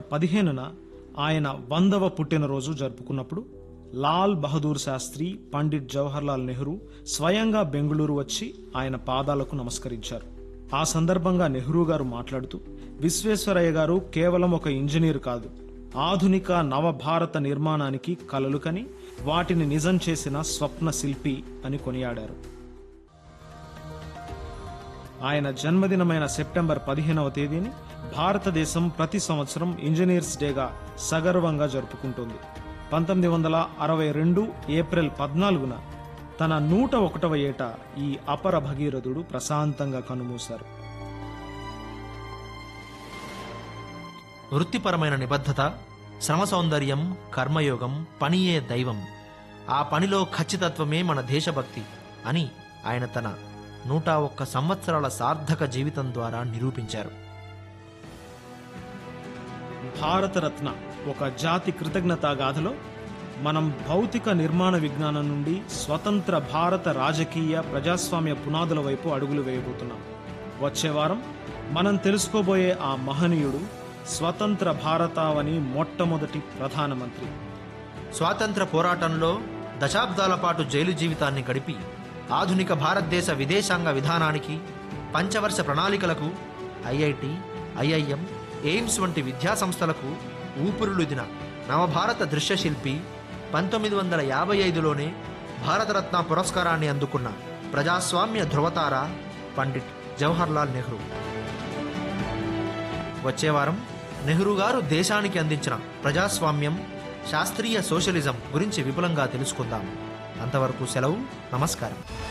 పదిహేనున ఆయన వందవ పుట్టినరోజు జరుపుకున్నప్పుడు లాల్ బహదూర్ శాస్త్రి పండిట్ జవహర్లాల్ నెహ్రూ స్వయంగా బెంగుళూరు వచ్చి ఆయన పాదాలకు నమస్కరించారు ఆ సందర్భంగా నెహ్రూ గారు మాట్లాడుతూ విశ్వేశ్వరయ్య గారు కేవలం ఒక ఇంజనీర్ కాదు ఆధునిక నవభారత నిర్మాణానికి కలలు కని వాటిని నిజం చేసిన స్వప్న శిల్పి అని కొనియాడారు ఆయన జన్మదినమైన సెప్టెంబర్ పదిహేనవ తేదీని భారతదేశం ప్రతి సంవత్సరం ఇంజనీర్స్ డేగా సగర్వంగా జరుపుకుంటుంది పంతొమ్మిది వందల అరవై రెండు ఏప్రిల్ పద్నాలుగున తన నూట ఒకటవ ఏట ఈ అపర భగీరథుడు ప్రశాంతంగా కనుమూశారు వృత్తిపరమైన నిబద్ధత శ్రమ సౌందర్యం కర్మయోగం పనియే దైవం ఆ పనిలో ఖచ్చితత్వమే మన దేశభక్తి అని ఆయన తన నూట ఒక్క సంవత్సరాల సార్థక జీవితం ద్వారా నిరూపించారు భారతరత్న ఒక జాతి కృతజ్ఞతా గాథలో మనం భౌతిక నిర్మాణ విజ్ఞానం నుండి స్వతంత్ర భారత రాజకీయ ప్రజాస్వామ్య పునాదుల వైపు అడుగులు వేయబోతున్నాం వచ్చే వారం మనం తెలుసుకోబోయే ఆ మహనీయుడు స్వతంత్ర భారతావని మొట్టమొదటి ప్రధానమంత్రి స్వాతంత్ర పోరాటంలో దశాబ్దాల పాటు జైలు జీవితాన్ని గడిపి ఆధునిక భారతదేశ విదేశాంగ విధానానికి పంచవర్ష ప్రణాళికలకు ఐఐటి ఐఐఎం ఎయిమ్స్ వంటి విద్యా సంస్థలకు ఊపిరులుదిన నవభారత దృశ్యశిల్పి పంతొమ్మిది వందల యాభై ఐదులోనే భారతరత్న పురస్కారాన్ని అందుకున్న ప్రజాస్వామ్య ధృవతార పండిట్ జవహర్లాల్ నెహ్రూ వచ్చే వారం నెహ్రూ గారు దేశానికి అందించిన ప్రజాస్వామ్యం శాస్త్రీయ సోషలిజం గురించి విపులంగా తెలుసుకుందాం అంతవరకు సెలవు నమస్కారం